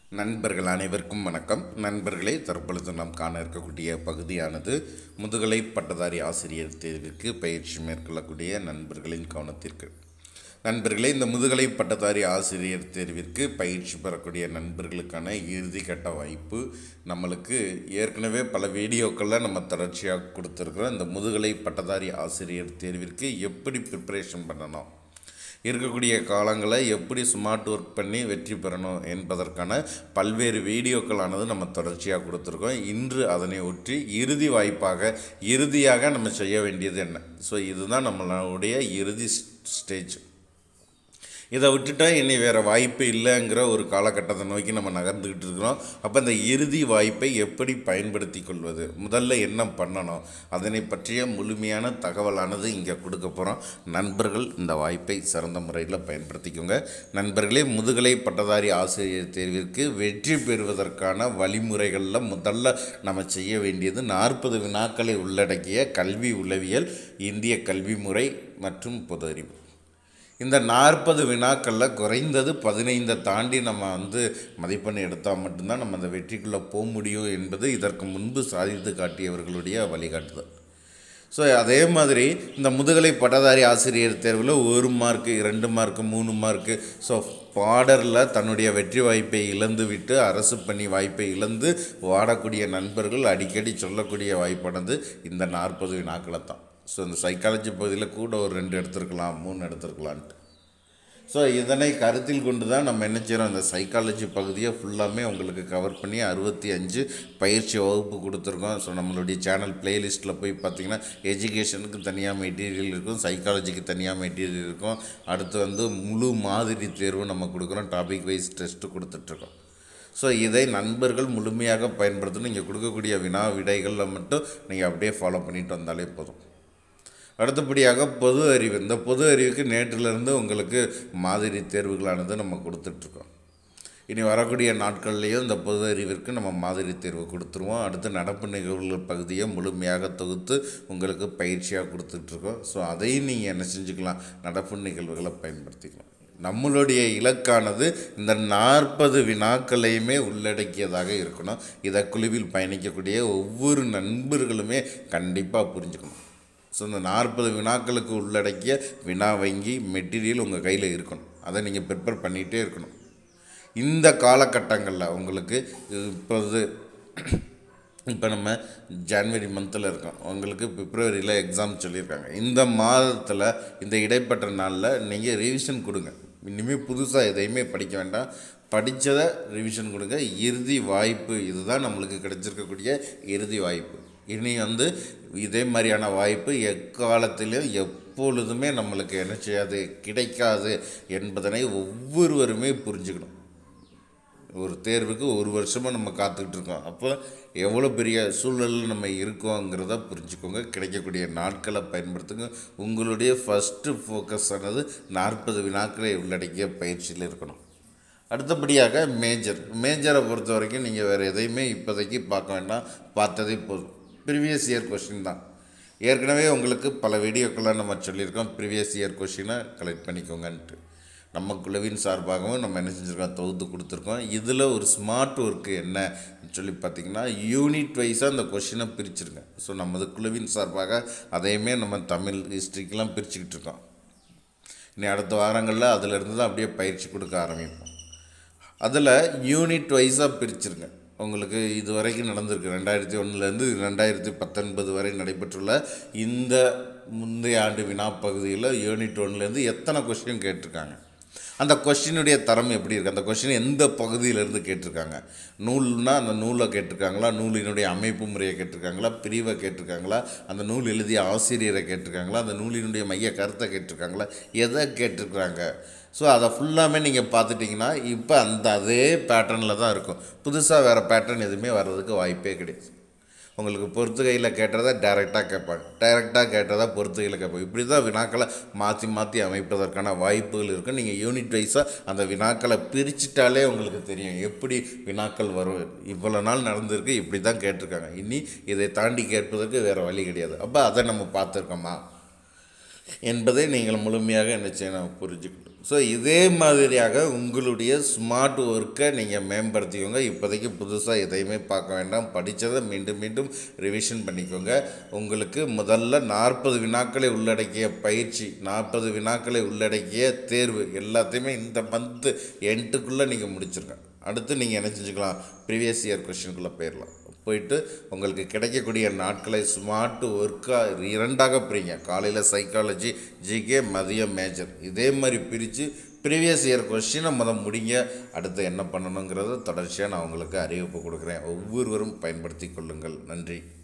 நண்பர்கள் அனைவருக்கும் வணக்கம் நண்பர்களே தற்பொழுது நாம் காண இருக்கக்கூடிய பகுதியானது முதுகலை பட்டதாரி ஆசிரியர் தேர்விற்கு பயிற்சி மேற்கொள்ளக்கூடிய நண்பர்களின் கவனத்திற்கு நண்பர்களே இந்த முதுகலை பட்டதாரி ஆசிரியர் தேர்விற்கு பயிற்சி பெறக்கூடிய நண்பர்களுக்கான இறுதி கட்ட வாய்ப்பு நம்மளுக்கு ஏற்கனவே பல வீடியோக்களில் நம்ம தொடர்ச்சியாக கொடுத்துருக்குறோம் இந்த முதுகலை பட்டதாரி ஆசிரியர் தேர்விற்கு எப்படி ப்ரிப்பரேஷன் பண்ணணும் இருக்கக்கூடிய காலங்களை எப்படி ஸ்மார்ட் ஒர்க் பண்ணி வெற்றி பெறணும் என்பதற்கான பல்வேறு வீடியோக்களானது நம்ம தொடர்ச்சியாக கொடுத்துருக்கோம் இன்று அதனை ஒற்றி இறுதி வாய்ப்பாக இறுதியாக நம்ம செய்ய வேண்டியது என்ன ஸோ இதுதான் நம்மளுடைய இறுதி ஸ்டேஜ் இதை விட்டுட்டா இனி வேறு வாய்ப்பு இல்லைங்கிற ஒரு காலகட்டத்தை நோக்கி நம்ம நகர்ந்துக்கிட்டு இருக்கிறோம் அப்போ இந்த இறுதி வாய்ப்பை எப்படி பயன்படுத்தி கொள்வது முதல்ல என்ன பண்ணணும் அதனை பற்றிய முழுமையான தகவலானது இங்கே கொடுக்க போகிறோம் நண்பர்கள் இந்த வாய்ப்பை சிறந்த முறையில் பயன்படுத்திக்கோங்க நண்பர்களே முதுகலை பட்டதாரி ஆசிரியர் தேர்விற்கு வெற்றி பெறுவதற்கான வழிமுறைகளில் முதல்ல நம்ம செய்ய வேண்டியது நாற்பது வினாக்களை உள்ளடக்கிய கல்வி உளவியல் இந்திய கல்வி முறை மற்றும் பொது அறிவு இந்த நாற்பது வினாக்களில் குறைந்தது பதினைந்தை தாண்டி நம்ம வந்து மதிப்பெண் எடுத்தால் மட்டும்தான் நம்ம அந்த வெற்றிக்குள்ளே போக முடியும் என்பது இதற்கு முன்பு சாதித்து காட்டியவர்களுடைய வழிகாட்டுதல் ஸோ அதே மாதிரி இந்த முதுகலை பட்டதாரி ஆசிரியர் தேர்வில் ஒரு மார்க்கு இரண்டு மார்க்கு மூணு மார்க்கு ஸோ பாடரில் தன்னுடைய வெற்றி வாய்ப்பை இழந்து விட்டு அரசு பணி வாய்ப்பை இழந்து வாடக்கூடிய நண்பர்கள் அடிக்கடி சொல்லக்கூடிய வாய்ப்பானது இந்த நாற்பது வினாக்களை தான் ஸோ இந்த சைக்காலஜி பகுதியில் கூட ஒரு ரெண்டு எடுத்துருக்கலாம் மூணு எடுத்துருக்கலான்ட்டு ஸோ இதனை கருத்தில் கொண்டு தான் நம்ம என்ன செய்கிறோம் இந்த சைக்காலஜி பகுதியை ஃபுல்லாமே உங்களுக்கு கவர் பண்ணி அறுபத்தி அஞ்சு பயிற்சி வகுப்பு கொடுத்துருக்கோம் ஸோ நம்மளுடைய சேனல் பிளேலிஸ்ட்டில் போய் பார்த்தீங்கன்னா எஜுகேஷனுக்கு தனியாக மெட்டீரியல் இருக்கும் சைக்காலஜிக்கு தனியாக மெட்டீரியல் இருக்கும் அடுத்து வந்து முழு மாதிரி தேர்வு நம்ம கொடுக்குறோம் டாபிக் வைஸ் டெஸ்ட்டு கொடுத்துட்ருக்கோம் ஸோ இதை நண்பர்கள் முழுமையாக பயன்படுத்தணும் நீங்கள் கொடுக்கக்கூடிய வினா விடைகளில் மட்டும் நீங்கள் அப்படியே ஃபாலோ பண்ணிட்டு வந்தாலே போதும் அடுத்தபடியாக பொது அறிவு இந்த பொது அறிவுக்கு நேற்றிலிருந்து உங்களுக்கு மாதிரி தேர்வுகளானது நம்ம கொடுத்துட்ருக்கோம் இனி வரக்கூடிய நாட்கள்லேயும் இந்த பொது அறிவிற்கு நம்ம மாதிரி தேர்வு கொடுத்துருவோம் அடுத்து நடப்பு நிகழ்வுகள் பகுதியை முழுமையாக தொகுத்து உங்களுக்கு பயிற்சியாக கொடுத்துட்ருக்கோம் ஸோ அதையும் நீங்கள் என்ன செஞ்சுக்கலாம் நடப்பு நிகழ்வுகளை பயன்படுத்திக்கலாம் நம்மளுடைய இலக்கானது இந்த நாற்பது வினாக்களையுமே உள்ளடக்கியதாக இருக்கணும் இதை குழுவில் பயணிக்கக்கூடிய ஒவ்வொரு நண்பர்களுமே கண்டிப்பாக புரிஞ்சுக்கணும் ஸோ இந்த நாற்பது வினாக்களுக்கு உள்ளடக்கிய வினா வங்கி மெட்டீரியல் உங்கள் கையில் இருக்கணும் அதை நீங்கள் ப்ரிப்பேர் பண்ணிகிட்டே இருக்கணும் இந்த காலகட்டங்களில் உங்களுக்கு இப்போது இப்போ நம்ம ஜான்வரி மந்தில் இருக்கோம் உங்களுக்கு பிப்ரவரியில் எக்ஸாம் சொல்லியிருக்காங்க இந்த மாதத்தில் இந்த இடைப்பட்ட நாளில் நீங்கள் ரிவிஷன் கொடுங்க இனிமேல் புதுசாக எதையுமே படிக்க வேண்டாம் படித்ததை ரிவிஷன் கொடுங்க இறுதி வாய்ப்பு இதுதான் நம்மளுக்கு கிடைச்சிருக்கக்கூடிய இறுதி வாய்ப்பு இனி வந்து இதே மாதிரியான வாய்ப்பு எக்காலத்திலும் எப்பொழுதுமே நம்மளுக்கு என்ன செய்யாது கிடைக்காது என்பதனை ஒவ்வொருவருமே புரிஞ்சுக்கணும் ஒரு தேர்வுக்கு ஒரு வருஷமாக நம்ம காத்துக்கிட்டு இருக்கோம் அப்போ எவ்வளோ பெரிய சூழலில் நம்ம இருக்கோங்கிறத புரிஞ்சுக்கோங்க கிடைக்கக்கூடிய நாட்களை பயன்படுத்துங்க உங்களுடைய ஃபஸ்ட்டு ஃபோக்கஸ் ஆனது நாற்பது வினாக்களை உள்ளடக்கிய பயிற்சியில் இருக்கணும் அடுத்தபடியாக மேஜர் மேஜரை பொறுத்த வரைக்கும் நீங்கள் வேறு எதையுமே இப்போதைக்கு பார்க்க வேண்டாம் பார்த்ததே போதும் ப்ரீவியஸ் இயர் கொஷின் தான் ஏற்கனவே உங்களுக்கு பல வீடியோக்கெல்லாம் நம்ம சொல்லியிருக்கோம் ப்ரீவியஸ் இயர் கொஷினை கலெக்ட் பண்ணிக்கோங்கன்ட்டு நம்ம குழுவின் சார்பாகவும் நம்ம என்ன செஞ்சுருக்கோம் தொகுத்து கொடுத்துருக்கோம் இதில் ஒரு ஸ்மார்ட் ஒர்க்கு என்ன சொல்லி பார்த்திங்கன்னா யூனிட் வைஸாக அந்த கொஷினை பிரிச்சுருங்க ஸோ நமது குழுவின் சார்பாக அதையுமே நம்ம தமிழ் ஹிஸ்ட்ரிக்கெலாம் பிரிச்சுக்கிட்டு இருக்கோம் இனி அடுத்த வாரங்களில் அதிலிருந்து தான் அப்படியே பயிற்சி கொடுக்க ஆரம்பிப்போம் அதில் யூனிட் வைஸாக பிரிச்சுருங்க உங்களுக்கு இது வரைக்கும் நடந்திருக்கு ரெண்டாயிரத்தி ஒன்றுலேருந்து ரெண்டாயிரத்தி பத்தொன்பது வரை நடைபெற்றுள்ள இந்த முந்தைய ஆண்டு வினா பகுதியில் யூனிட் ஒன்றுலேருந்து எத்தனை கொஸ்டின் கேட்டிருக்காங்க அந்த கொஸ்டினுடைய தரம் எப்படி இருக்குது அந்த கொஸ்டின் எந்த பகுதியிலேருந்து கேட்டிருக்காங்க நூல்னா அந்த நூலை கேட்டிருக்காங்களா நூலினுடைய அமைப்பு முறையை கேட்டிருக்காங்களா பிரிவை கேட்டிருக்காங்களா அந்த நூல் எழுதிய ஆசிரியரை கேட்டிருக்காங்களா அந்த நூலினுடைய மைய கருத்தை கேட்டிருக்காங்களா எதை கேட்டிருக்காங்க ஸோ அதை ஃபுல்லாமே நீங்கள் பார்த்துட்டிங்கன்னா இப்போ அந்த அதே பேட்டர்னில் தான் இருக்கும் புதுசாக வேறு பேட்டர்ன் எதுவுமே வர்றதுக்கு வாய்ப்பே கிடையாது உங்களுக்கு பொறுத்துகையில் கேட்டதை டைரெக்டாக கேட்பாங்க டைரெக்டாக கேட்டதை பொறுத்துகையில் கேட்பாங்க இப்படி தான் வினாக்களை மாற்றி மாற்றி அமைப்பதற்கான வாய்ப்புகள் இருக்குது நீங்கள் யூனிட் வைஸாக அந்த வினாக்களை பிரிச்சுட்டாலே உங்களுக்கு தெரியும் எப்படி வினாக்கள் வரும் இவ்வளோ நாள் நடந்திருக்கு இப்படி தான் கேட்டிருக்காங்க இனி இதை தாண்டி கேட்பதற்கு வேறு வழி கிடையாது அப்போ அதை நம்ம பார்த்துருக்கோமா என்பதை நீங்கள் முழுமையாக என்ன செய்யணும் புரிஞ்சுக்கணும் ஸோ இதே மாதிரியாக உங்களுடைய ஸ்மார்ட் ஒர்க்கை நீங்கள் மேம்படுத்திக்கோங்க இப்போதைக்கு புதுசாக எதையுமே பார்க்க வேண்டாம் படித்ததை மீண்டும் மீண்டும் ரிவிஷன் பண்ணிக்கோங்க உங்களுக்கு முதல்ல நாற்பது வினாக்களை உள்ளடக்கிய பயிற்சி நாற்பது வினாக்களை உள்ளடக்கிய தேர்வு எல்லாத்தையுமே இந்த மந்த்து எண்டுக்குள்ளே நீங்கள் முடிச்சிருங்க அடுத்து நீங்கள் என்ன செஞ்சுக்கலாம் ப்ரீவியஸ் இயர் கொஷினுக்குள்ளே போயிடலாம் போயிட்டு உங்களுக்கு கிடைக்கக்கூடிய நாட்களை ஸ்மார்ட் ஒர்க்காக இரண்டாக பிரிங்க காலையில் சைக்காலஜி ஜிகே மதியம் மேஜர் இதே மாதிரி பிரித்து ப்ரீவியஸ் இயர் கொஷினை முதல் முடிங்க அடுத்து என்ன பண்ணணுங்கிறத தொடர்ச்சியாக நான் உங்களுக்கு அறிவிப்பு கொடுக்குறேன் ஒவ்வொருவரும் பயன்படுத்தி கொள்ளுங்கள் நன்றி